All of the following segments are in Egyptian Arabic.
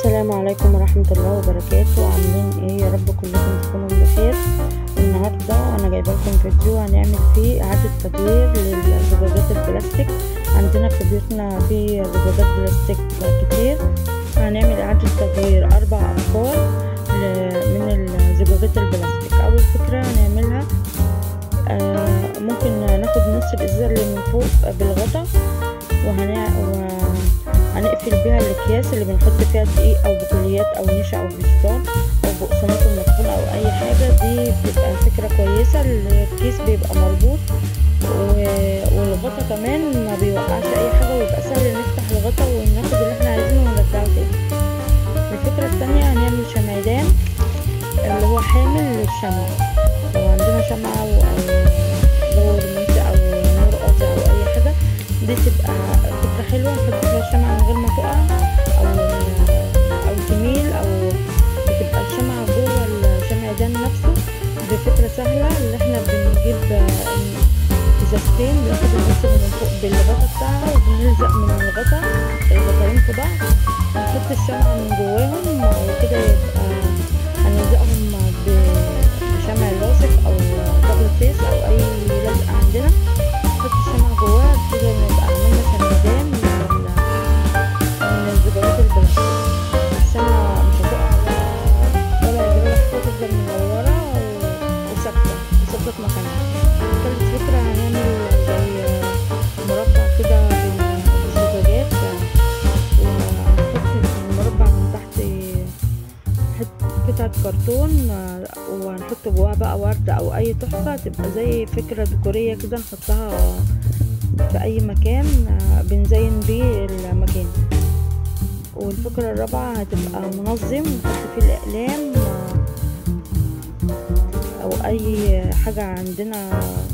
السلام عليكم ورحمة الله وبركاته عاملين ايه يا رب كلكم تكونوا بخير النهاردة انا جايبه لكم فيديو هنعمل فيه اعادة تدوير للزجاجات البلاستيك عندنا في بيوتنا في زجاجات بلاستيك كتير هنعمل اعادة تدوير اربع افكار من الزجاجات البلاستيك اول فكرة هنعملها آه ممكن ناخد نص الازازة اللي من فوق بالغطا وهنقفل بيها الاكياس اللي بنحط فيها دقيق او بقوليات او نشا او فيجيتار او بقسماط المطحون او اي حاجة دي بتبقى فكرة كويسة الكيس بيبقى مربوط والغطا كمان ما بيوقعش اي حاجة ويبقى سهل نفتح الغطا وناخد اللي احنا عايزينه ونرجعه تاني الفكرة التانية هنعمل شمعدان اللي هو حامل للشمع لو عندنا شمعة او دور منسى او نور قاطع او اي حاجة دي تبقى فكرة حلوة نحط فيها الشمعة من غير ما تقع او او تميل او بتبقى الشمعة جوه الشمعدان نفسه دي فكرة سهلة اللي احنا بنجيب ازازتين بناخد النص من فوق بالغطا بتاعها وبنلزق من الغطا الغطاين في بعض ونحط الشمعة من جواهم وكده يبقى هنلزقهم بشمع لاصق او دبل فيس او اي لزقة عندنا نحط الشمعة جواها كده نبقى عملنا شمعدان من من الزجاجات البلاستيك الشمعة مش هتقع ولا يجرى حاجة تفضل منورة وثابتة وثابتة في مكانها تالت فكرة هنعمل زي مربع كده بالزجاجات وهنحط المربع من تحت قطعة كرتون وهنحط جواها بقى وردة أو أي تحفة تبقى زي فكرة ديكورية كده نحطها في أي مكان بنزين بيه المكان والفكرة الرابعة هتبقى منظم نحط فيه الأقلام أو أي حاجة عندنا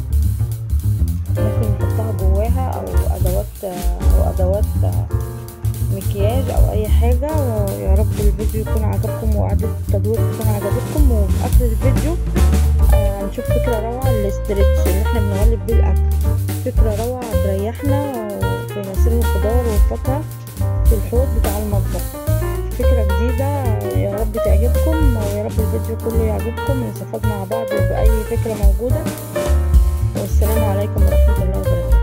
ممكن نحطها جواها أو أدوات أو أدوات مكياج او اي حاجة يا رب الفيديو يكون عجبكم واعادة التدوير تكون عجبتكم وفي اخر الفيديو آه هنشوف فكرة روعة الاسترتش اللي احنا بنغلف بيه الاكل فكرة روعة تريحنا في غسيل الخضار والفاكهة في الحوض بتاع المطبخ فكرة جديدة يا رب تعجبكم ويا رب الفيديو كله يعجبكم ونستفاد مع بعض بأي فكرة موجودة والسلام عليكم ورحمة الله وبركاته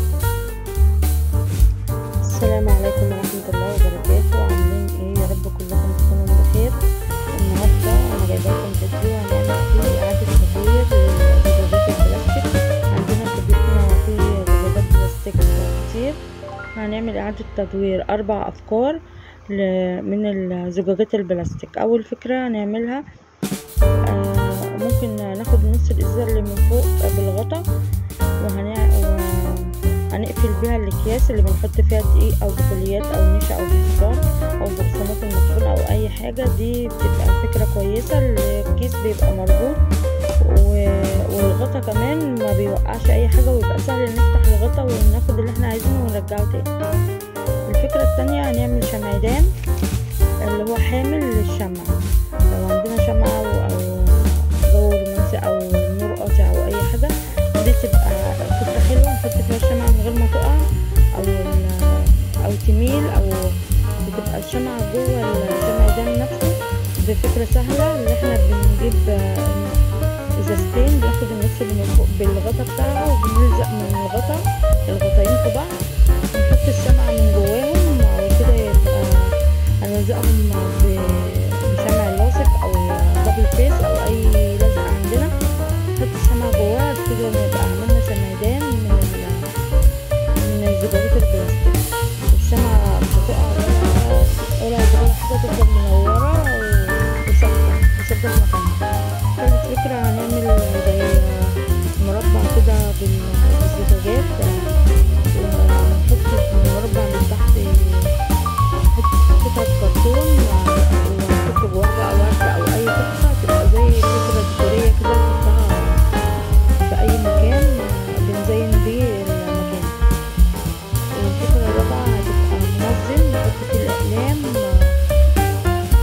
السلام عليكم ورحمة الله وبركاته عاملين ايه يا رب كلكم تكونوا بخير النهاردة انا جايبه لكم فيديو هنعمل فيه اعادة تدوير للزجاجات البلاستيك عندنا في بيتنا في زجاجات بلاستيك كتير هنعمل اعادة تدوير اربع افكار من الزجاجات البلاستيك اول فكرة هنعملها آه ممكن ناخد نص الازازة اللي من فوق بالغطا وهنعمل هنقفل بيها الاكياس اللي بنحط فيها دقيق او بقوليات او نشا او فيجيتار او بقسماط المطحون او اي حاجه دي بتبقى فكره كويسه الكيس بيبقى مربوط والغطا كمان ما بيوقعش اي حاجه ويبقى سهل نفتح الغطا وناخد اللي احنا عايزينه ونرجعه تاني الفكره التانية هنعمل شمعدان اللي هو حامل للشمع لو عندنا شمعة او دور منسى او نور قاطع او اي حاجه دي تبقى فكرة حلوة نحط فيها الشمعة من غير ما تقع أو أو تميل أو بتبقى الشمعة جوه الشمعدان نفسه بفكرة سهلة اللي احنا بنجيب ازازتين بناخد النص اللي من فوق بالغطا بتاعها وبنلزق من الغطا الغطاين في بعض ونحط الشمعة من جواهم وكده يبقى هنلزقهم بشمع لاصق أو دبل فيس أو أي لزقة عندنا نحط الشمعة جواها كده نبقى عملنا شمعدان من من الزجاجات البلاستيك الشمعة مش هتقع ولا ولا ولا حاجة تفضل منورة وثابتة وثابتة في مكانها تالت فكرة هنعمل زي مربع كده بالزجاجات ونحط المربع من تحت قطعة كرتون ونحط جواها بقى وردة أو أي تحفة تبقى زي فكرة ديكورية كده نحطها في أي مكان بنزين بيه المكان والفكرة الرابعة هتبقى منظم نحط فيه الأقلام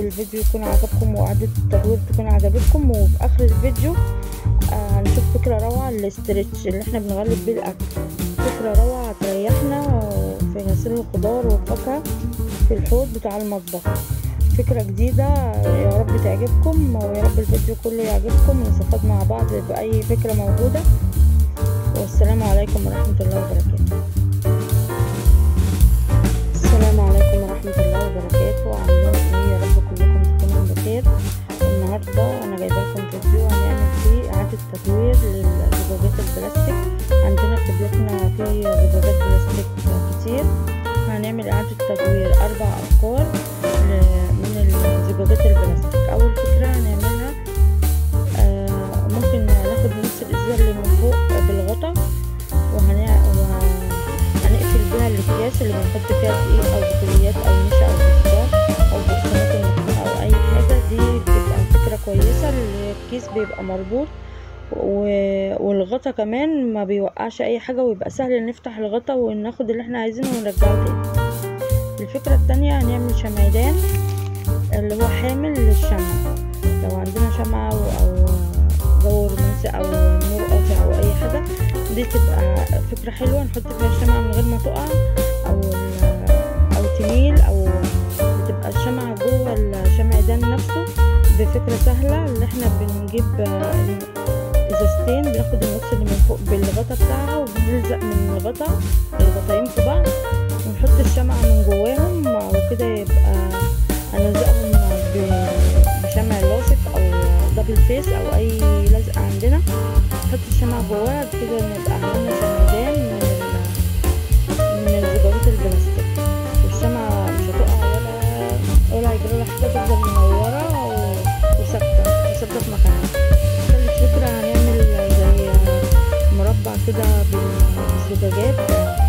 الفيديو يكون عجبكم وإعادة التدوير تكون عجبتكم وفي آخر الفيديو آه هنشوف فكرة روعة للاسترتش اللي احنا بنغلف بيه الأكل فكرة روعة هتريحنا في غسيل الخضار والفاكهة في الحوض بتاع المطبخ فكرة جديدة يا رب تعجبكم ويا رب الفيديو كله يعجبكم ونستفاد مع بعض بأي فكرة موجودة والسلام عليكم ورحمة الله وبركاته السلام عليكم ورحمة الله وبركاته عاملين ايه يا رب كلكم تكونوا بخير النهاردة انا جايبه لكم فيديو هنعمل فيه اعادة تدوير للزجاجات البلاستيك عندنا في بيوتنا في زجاجات بلاستيك كتير هنعمل اعادة تدوير اربع افكار من الزجاجات البلاستيك اول فكرة هنعملها آه ممكن ناخد نص الازازة اللي من فوق بالغطا وهنقفل بيها الاكياس اللي بنحط فيها دقيق او بقوليات او نشا او بخضار او بقسماط المطبخ او اي حاجة دي بتبقى فكرة كويسة الكيس بيبقى مربوط والغطا كمان ما بيوقعش اي حاجة ويبقى سهل نفتح الغطا وناخد اللي احنا عايزينه ونرجعه تاني الفكرة التانية هنعمل شمعدان اللي هو حامل للشمع لو عندنا شمعة او جو رومانسي او نور قاطع او اي حاجة دي تبقى فكرة حلوة نحط فيها الشمعة من غير ما تقع او او تميل او بتبقى الشمعة جوه الشمعدان نفسه بفكرة سهلة اللي احنا بنجيب ازازتين بناخد النص اللي من فوق بالغطا بتاعها وبنلزق من الغطا الغطاين في بعض ونحط الشمعة من جواهم وكده يبقى هنلزقهم بشمع لاصق او دبل فيس او اي لزقة عندنا نحط الشمعة جواها كده نبقى عملنا شمعدان من من الزجاجات البلاستيك والشمعة مش هتقع ولا ولا هيجرى لها حاجة تفضل منورة وثابتة وثابتة في مكانها تالت فكرة هنعمل زي مربع كده بالزجاجات